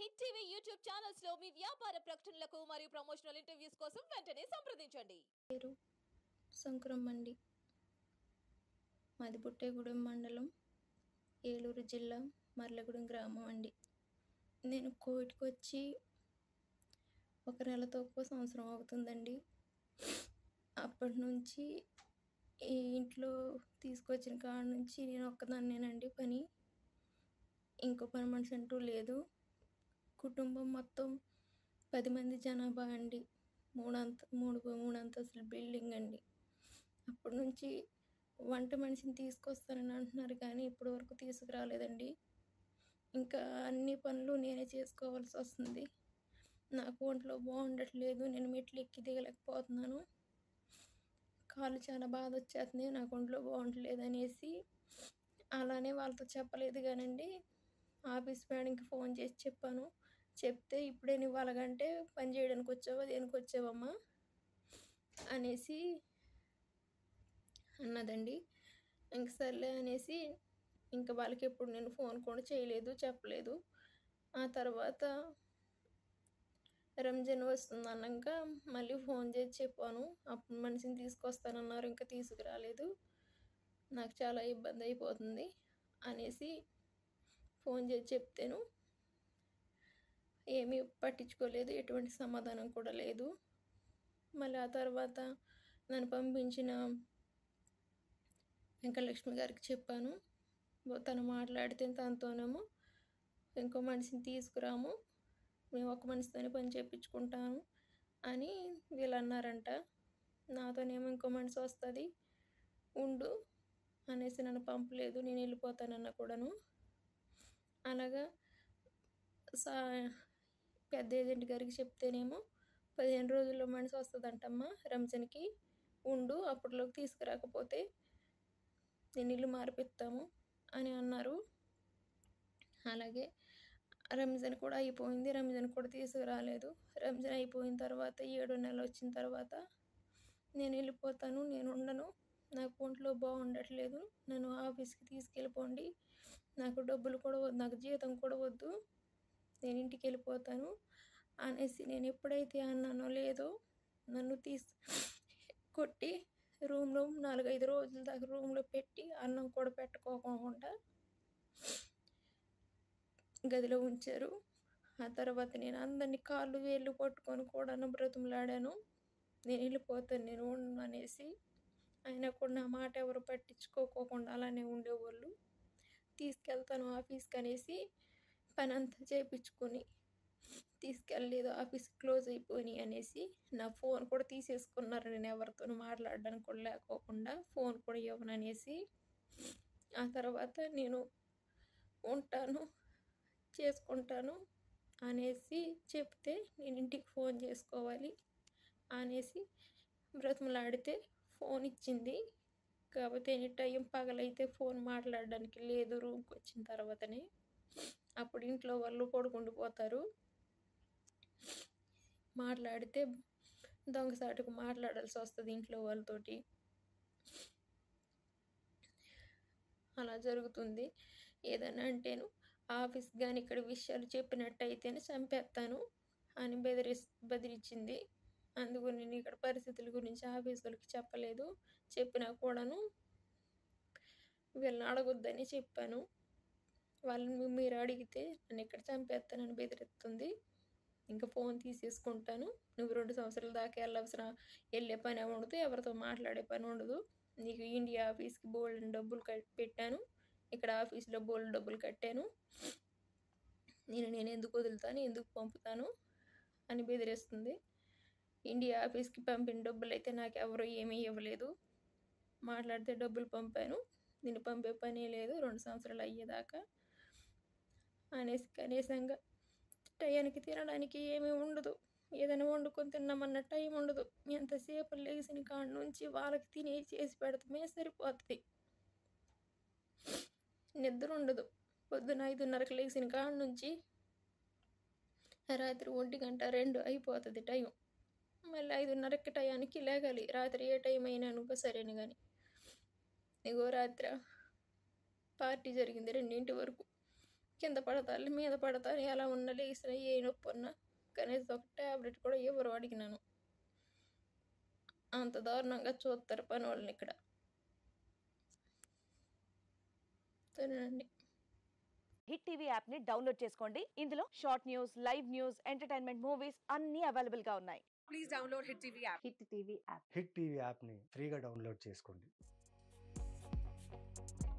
Hit TV YouTube channels లో మీ వ్యాపార ప్రకటనలకు మరియు ప్రమోషనల్ ఇంటర్వ్యూస్ కోసం వెంటనే సంప్రదించండి పేరు శంకురమ్మండి మాది బుట్టేగూడెం మండలం ఏలూరు జిల్లా మర్లగూడెం గ్రామం అండి నేను కోవిడ్కి వచ్చి ఒక నెల తక్కువ సంవత్సరం అవుతుందండి అప్పటి నుంచి ఈ ఇంట్లో తీసుకొచ్చిన కాడ నుంచి నేను ఒక్కదాన్నేనండి పని ఇంకో పని మనిషి అంటూ లేదు కుటుంబం మొత్తం పది మంది జనాభా అండి మూడంత మూడు మూడు అంతస్తుల బిల్డింగ్ అండి అప్పటి నుంచి వంట మనిషిని తీసుకొస్తానని అంటున్నారు కానీ ఇప్పటి వరకు తీసుకురాలేదండి ఇంకా అన్ని పనులు నేనే చేసుకోవాల్సి వస్తుంది నాకు ఒంట్లో బాగుండట్లేదు నేను మెట్లు ఎక్కి దిగలేకపోతున్నాను కాళ్ళు చాలా బాధ వచ్చేస్తుంది నాకు ఒంట్లో బాగుండట్లేదు అనేసి అలానే వాళ్ళతో చెప్పలేదు కానండి ఆఫీస్ మేడంకి ఫోన్ చేసి చెప్పాను చెప్తే ఇప్పుడే నువ్వు అలాగంటే పని చేయడానికి వచ్చావా దేనికి వచ్చావమ్మా అనేసి అన్నదండి ఇంక సర్లే అనేసి ఇంకా వాళ్ళకి ఎప్పుడు నేను ఫోన్ కూడా చేయలేదు చెప్పలేదు ఆ తర్వాత రంజాన్ వస్తుంది అన్నాక మళ్ళీ ఫోన్ చేసి చెప్పాను అప్పుడు మనిషిని తీసుకొస్తానన్నారు ఇంకా తీసుకురాలేదు నాకు చాలా ఇబ్బంది అయిపోతుంది అనేసి ఫోన్ చేసి చెప్తాను ఏమీ పట్టించుకోలేదు ఎటువంటి సమాధానం కూడా లేదు మళ్ళీ ఆ తర్వాత నన్ను పంపించిన వెంకటలక్ష్మి గారికి చెప్పాను తను మాట్లాడితే తనతోనేమో ఇంకో మనిషిని తీసుకురాము మేము ఒక మనిషితోనే పని చేయించుకుంటాము అని వీళ్ళు అన్నారంట నాతోనేమో ఇంకో మనిషి వస్తుంది ఉండు అనేసి నన్ను పంపలేదు నేను వెళ్ళిపోతానన్న కూడాను అలాగా సా పెద్ద ఏజెంట్ గారికి చెప్తేనేమో పదిహేను రోజుల్లో మనిషి వస్తుందంటమ్మా రంజాన్కి ఉండు అప్పటిలోకి తీసుకురాకపోతే నేను ఇల్లు మార్పిస్తాము అని అన్నారు అలాగే రంజాన్ కూడా అయిపోయింది రంజాన్ కూడా తీసుకురాలేదు రంజాన్ అయిపోయిన తర్వాత ఏడో నెల వచ్చిన తర్వాత నేను వెళ్ళిపోతాను నేను ఉండను నాకు ఒంట్లో బాగుండట్లేదు నన్ను ఆఫీస్కి తీసుకెళ్ళిపోండి నాకు డబ్బులు కూడా వద్దు నాకు జీతం కూడా వద్దు నేను ఇంటికి వెళ్ళిపోతాను అనేసి నేను ఎప్పుడైతే అన్నానో లేదో నన్ను తీసి కొట్టి రూమ్లో నాలుగైదు రోజుల దాకా రూమ్లో పెట్టి అన్నం కూడా పెట్టుకోకుండా గదిలో ఉంచారు ఆ తర్వాత నేను అందరినీ కాళ్ళు వేళ్ళు పట్టుకొని కూడా బ్రతుములాడాను నేను వెళ్ళిపోతాను నేను ఉండను అనేసి అయినా కూడా నా మాట ఎవరు పట్టించుకోకోకుండా అలానే ఉండేవాళ్ళు తీసుకెళ్తాను ఆఫీస్కి అనేసి పని అంతా చేయించుకొని తీసుకెళ్ళలేదు ఆఫీస్ క్లోజ్ అయిపోయినాయి అనేసి నా ఫోన్ కూడా తీసేసుకున్నారు నేను ఎవరితోనూ మాట్లాడడానికి కూడా లేకోకుండా ఫోన్ కూడా ఇవ్వననేసి ఆ తర్వాత నేను ఉంటాను చేసుకుంటాను అనేసి చెప్తే నేను ఇంటికి ఫోన్ చేసుకోవాలి అనేసి బ్రతిమలాడితే ఫోన్ ఇచ్చింది కాకపోతే ఎనీ టైం పగలైతే ఫోన్ మాట్లాడడానికి లేదు రూమ్కి వచ్చిన తర్వాతనే అప్పుడు ఇంట్లో వాళ్ళు పడుకుండిపోతారు మాట్లాడితే దొంగసాటుకు మాట్లాడాల్సి వస్తుంది ఇంట్లో వాళ్ళతోటి అలా జరుగుతుంది ఏదైనా అంటేను ఆఫీస్ కానీ ఇక్కడ విషయాలు చెప్పినట్టయితేనే చంపేస్తాను అని బెదిరి బెదిరించింది అందుకు నేను ఇక్కడ పరిస్థితుల గురించి ఆఫీస్ వాళ్ళకి చెప్పలేదు చెప్పినా కూడాను వీళ్ళని అడగొద్దని చెప్పాను వాళ్ళని మీరు అడిగితే నన్ను ఇక్కడ చంపేస్తానని బెదిరిస్తుంది ఇంకా ఫోన్ తీసేసుకుంటాను నువ్వు రెండు సంవత్సరాల దాకా వెళ్ళవసర వెళ్ళే పని ఉండదు ఎవరితో మాట్లాడే పని ఉండదు నీకు ఇండియా ఆఫీస్కి బోల్డ్ డబ్బులు కట్ పెట్టాను ఇక్కడ ఆఫీస్లో బోల్డ్ డబ్బులు కట్టాను నేను నేను ఎందుకు వదులుతాను ఎందుకు పంపుతాను అని బెదిరిస్తుంది ఇండియా ఆఫీస్కి పంపిన డబ్బులు అయితే నాకు ఎవరు ఏమీ ఇవ్వలేదు మాట్లాడితే డబ్బులు పంపాను నేను పంపే పనే లేదు రెండు సంవత్సరాలు అయ్యేదాకా అనేసి కనీసంగా టయానికి తినడానికి ఏమీ ఉండదు ఏదైనా వండుకొని తిన్నామన్న టైం ఉండదు ఎంతసేపు లేచిన కాడ నుంచి వాళ్ళకి తినే చేసి పెడతామే సరిపోతుంది నిద్ర ఉండదు పొద్దున ఐదున్నరకు లేచిన కాడ నుంచి రాత్రి ఒంటి గంట రెండు అయిపోతుంది టైం మళ్ళీ ఐదున్నరకి టయానికి లేగాలి రాత్రి ఏ టైం అయినా అనుకో సరేను కానీ ఇగో రాత్రి పార్టీ జరిగింది రెండింటి వరకు కింద పడతాను మీద పడతాను ఎలా ఉన్నా లేసిన ఏ నొప్పి ఉన్నా కనీసం ఒక ట్యాబ్లెట్ కూడా ఎవరు అడిగినాను అంత దారుణంగా చూస్తారు పని వాళ్ళని ఇక్కడ సరేనండి హిట్ టీవీ యాప్ ని డౌన్లోడ్ చేసుకోండి ఇందులో short news live news entertainment movies అన్ని అవైలబుల్ గా ఉన్నాయి please download Hit TV app. Hit TV app Hit TV యాప్ని ఫ్రీగా డౌన్లోడ్ చేసుకోండి